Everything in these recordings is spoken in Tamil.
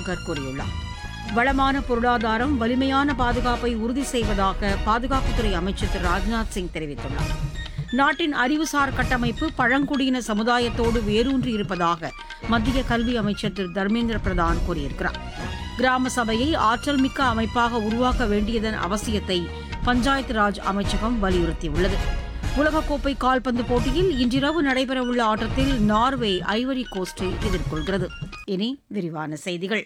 ஜெய்சங்கர் கூறியுள்ளார் வளமான பொருளாதாரம் வலிமையான பாதுகாப்பை உறுதி செய்வதாக பாதுகாப்புத்துறை அமைச்சர் திரு ராஜ்நாத் சிங் தெரிவித்துள்ளார் நாட்டின் அறிவுசார் கட்டமைப்பு பழங்குடியின சமுதாயத்தோடு வேரூன்றி இருப்பதாக மத்திய கல்வி அமைச்சர் திரு தர்மேந்திர பிரதான் கூறியிருக்கிறார் கிராம சபையை ஆற்றல் மிக்க அமைப்பாக உருவாக்க வேண்டியதன் அவசியத்தை பஞ்சாயத்து ராஜ் அமைச்சகம் வலியுறுத்தியுள்ளது உலகக்கோப்பை கால்பந்து போட்டியில் இன்றிரவு நடைபெறவுள்ள ஆட்டத்தில் நார்வே ஐவரி கோஸ்டை எதிர்கொள்கிறது இனி விரிவான செய்திகள்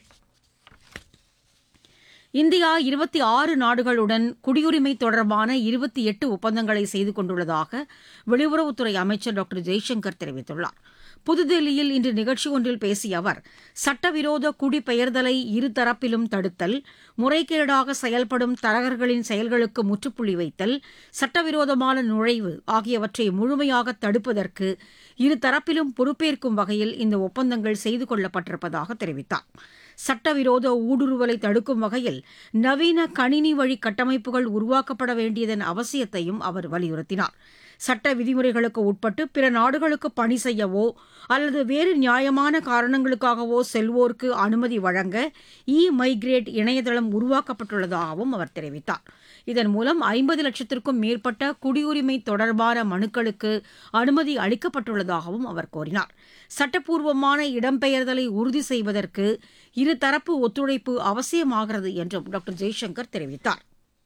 இந்தியா இருபத்தி ஆறு நாடுகளுடன் குடியுரிமை தொடர்பான இருபத்தி எட்டு ஒப்பந்தங்களை செய்து கொண்டுள்ளதாக வெளியுறவுத்துறை அமைச்சர் டாக்டர் ஜெய்சங்கர் தெரிவித்துள்ளார் புதுதில்லியில் இன்று நிகழ்ச்சி ஒன்றில் பேசிய அவர் சட்டவிரோத குடிபெயர்தலை இருதரப்பிலும் தடுத்தல் முறைகேடாக செயல்படும் தரகர்களின் செயல்களுக்கு முற்றுப்புள்ளி வைத்தல் சட்டவிரோதமான நுழைவு ஆகியவற்றை முழுமையாக தடுப்பதற்கு இருதரப்பிலும் பொறுப்பேற்கும் வகையில் இந்த ஒப்பந்தங்கள் செய்து கொள்ளப்பட்டிருப்பதாக தெரிவித்தார் சட்டவிரோத ஊடுருவலை தடுக்கும் வகையில் நவீன கணினி வழி கட்டமைப்புகள் உருவாக்கப்பட வேண்டியதன் அவசியத்தையும் அவர் வலியுறுத்தினார் சட்ட விதிமுறைகளுக்கு உட்பட்டு பிற நாடுகளுக்கு பணி செய்யவோ அல்லது வேறு நியாயமான காரணங்களுக்காகவோ செல்வோருக்கு அனுமதி வழங்க இ மைக்ரேட் இணையதளம் உருவாக்கப்பட்டுள்ளதாகவும் அவர் தெரிவித்தார் இதன் மூலம் ஐம்பது லட்சத்திற்கும் மேற்பட்ட குடியுரிமை தொடர்பான மனுக்களுக்கு அனுமதி அளிக்கப்பட்டுள்ளதாகவும் அவர் கூறினார் சட்டப்பூர்வமான இடம்பெயர்தலை உறுதி செய்வதற்கு இருதரப்பு ஒத்துழைப்பு அவசியமாகிறது என்றும் டாக்டர் ஜெய்சங்கர் தெரிவித்தார்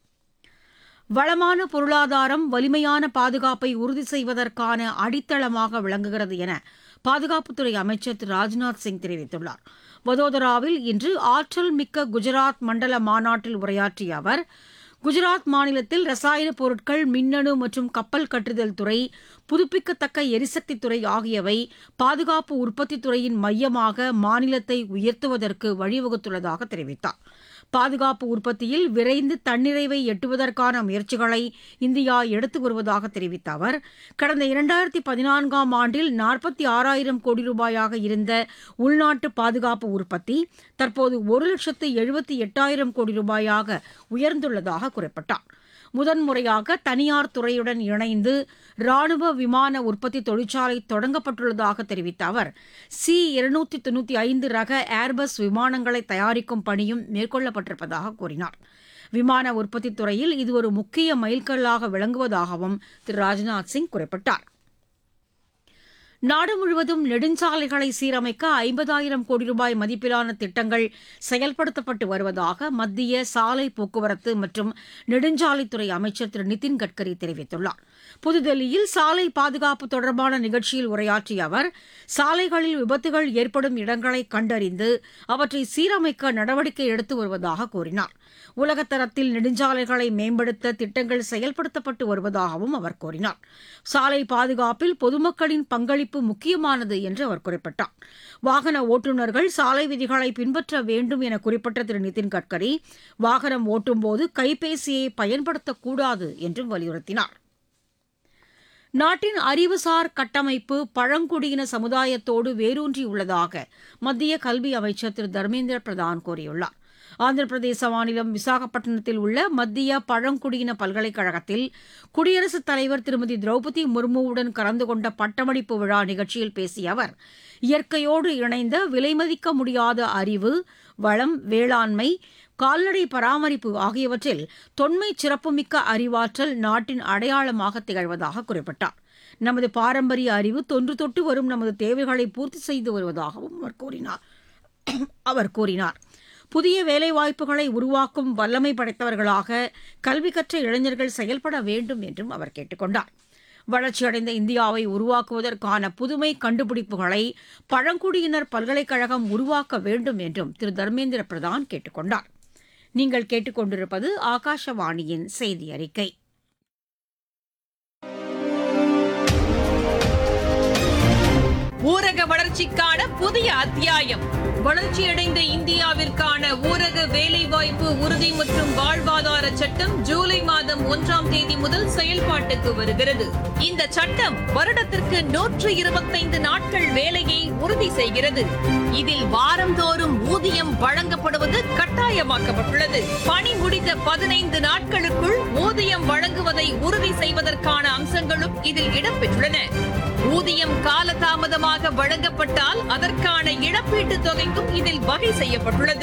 வளமான பொருளாதாரம் வலிமையான பாதுகாப்பை உறுதி செய்வதற்கான அடித்தளமாக விளங்குகிறது என பாதுகாப்புத்துறை அமைச்சர் திரு ராஜ்நாத் சிங் தெரிவித்துள்ளார் வதோதராவில் இன்று ஆற்றல் மிக்க குஜராத் மண்டல மாநாட்டில் உரையாற்றிய அவர் குஜராத் மாநிலத்தில் ரசாயன பொருட்கள் மின்னணு மற்றும் கப்பல் கட்டுதல் துறை புதுப்பிக்கத்தக்க எரிசக்தி துறை ஆகியவை பாதுகாப்பு உற்பத்தித் துறையின் மையமாக மாநிலத்தை உயர்த்துவதற்கு வழிவகுத்துள்ளதாக தெரிவித்தார் பாதுகாப்பு உற்பத்தியில் விரைந்து தன்னிறைவை எட்டுவதற்கான முயற்சிகளை இந்தியா எடுத்து வருவதாக தெரிவித்த அவர் கடந்த இரண்டாயிரத்தி பதினான்காம் ஆண்டில் நாற்பத்தி ஆறாயிரம் கோடி ரூபாயாக இருந்த உள்நாட்டு பாதுகாப்பு உற்பத்தி தற்போது ஒரு லட்சத்து எழுபத்தி எட்டாயிரம் கோடி ரூபாயாக உயர்ந்துள்ளதாக குறிப்பிட்டார் முதன்முறையாக தனியார் துறையுடன் இணைந்து ராணுவ விமான உற்பத்தி தொழிற்சாலை தொடங்கப்பட்டுள்ளதாக தெரிவித்த அவர் சி இருநூத்தி தொண்ணூத்தி ஐந்து ரக ஏர்பஸ் விமானங்களை தயாரிக்கும் பணியும் மேற்கொள்ளப்பட்டிருப்பதாக கூறினார் விமான உற்பத்தித் துறையில் இது ஒரு முக்கிய மைல்கல்லாக விளங்குவதாகவும் திரு ராஜ்நாத் சிங் குறிப்பிட்டார் நாடு முழுவதும் நெடுஞ்சாலைகளை சீரமைக்க ஐம்பதாயிரம் கோடி ரூபாய் மதிப்பிலான திட்டங்கள் செயல்படுத்தப்பட்டு வருவதாக மத்திய சாலை போக்குவரத்து மற்றும் நெடுஞ்சாலைத்துறை அமைச்சர் திரு நிதின் கட்கரி தெரிவித்துள்ளார் புதுதில்லியில் சாலை பாதுகாப்பு தொடர்பான நிகழ்ச்சியில் உரையாற்றிய அவர் சாலைகளில் விபத்துகள் ஏற்படும் இடங்களை கண்டறிந்து அவற்றை சீரமைக்க நடவடிக்கை எடுத்து வருவதாக கூறினார் உலகத்தரத்தில் நெடுஞ்சாலைகளை மேம்படுத்த திட்டங்கள் செயல்படுத்தப்பட்டு வருவதாகவும் அவர் கூறினார் சாலை பாதுகாப்பில் பொதுமக்களின் பங்களிப்பு முக்கியமானது என்று அவர் குறிப்பிட்டார் வாகன ஓட்டுநர்கள் சாலை விதிகளை பின்பற்ற வேண்டும் என குறிப்பிட்ட திரு நிதின் கட்கரி வாகனம் ஓட்டும்போது கைபேசியை பயன்படுத்தக்கூடாது என்றும் வலியுறுத்தினார் நாட்டின் அறிவுசார் கட்டமைப்பு பழங்குடியின சமுதாயத்தோடு வேரூன்றியுள்ளதாக மத்திய கல்வி அமைச்சர் திரு தர்மேந்திர பிரதான் கூறியுள்ளார் ஆந்திர பிரதேச மாநிலம் விசாகப்பட்டினத்தில் உள்ள மத்திய பழங்குடியின பல்கலைக்கழகத்தில் குடியரசுத் தலைவர் திருமதி திரௌபதி முர்முவுடன் கலந்து கொண்ட பட்டமளிப்பு விழா நிகழ்ச்சியில் பேசிய அவர் இயற்கையோடு இணைந்த விலைமதிக்க முடியாத அறிவு வளம் வேளாண்மை கால்நடை பராமரிப்பு ஆகியவற்றில் தொன்மை சிறப்புமிக்க அறிவாற்றல் நாட்டின் அடையாளமாக திகழ்வதாக குறிப்பிட்டார் நமது பாரம்பரிய அறிவு தொன்று தொட்டு வரும் நமது தேவைகளை பூர்த்தி செய்து வருவதாகவும் அவர் கூறினார் அவர் கூறினார் புதிய வேலைவாய்ப்புகளை உருவாக்கும் வல்லமை படைத்தவர்களாக கல்வி கற்ற இளைஞர்கள் செயல்பட வேண்டும் என்றும் அவர் கேட்டுக் கொண்டார் வளர்ச்சியடைந்த இந்தியாவை உருவாக்குவதற்கான புதுமை கண்டுபிடிப்புகளை பழங்குடியினர் பல்கலைக்கழகம் உருவாக்க வேண்டும் என்றும் திரு தர்மேந்திர பிரதான் கேட்டுக் கொண்டார் நீங்கள் கேட்டுக்கொண்டிருப்பது ஆகாஷவாணியின் செய்தி அறிக்கை ஊரக வளர்ச்சிக்கான புதிய அத்தியாயம் வளர்ச்சியடைந்த இந்தியாவிற்கான ஊரக வேலைவாய்ப்பு உறுதி மற்றும் வாழ்வாதார சட்டம் ஜூலை மாதம் ஒன்றாம் தேதி முதல் செயல்பாட்டுக்கு வருகிறது இந்த சட்டம் வருடத்திற்கு நூற்று இருபத்தைந்து நாட்கள் வேலையை உறுதி செய்கிறது இதில் வாரந்தோறும் ஊதியம் வழங்கப்படுவது கட்டாயமாக்கப்பட்டுள்ளது பணி முடிந்த பதினைந்து நாட்களுக்குள் ஊதியம் வழங்குவதை உறுதி செய்வதற்கான அம்சங்களும் இதில் இடம்பெற்றுள்ளன ஊதியம் காலதாமதமாக வழங்கப்பட்டால் அதற்கான இழப்பீட்டுத் தொகைக்கும் இதில் வகை செய்யப்பட்டுள்ளது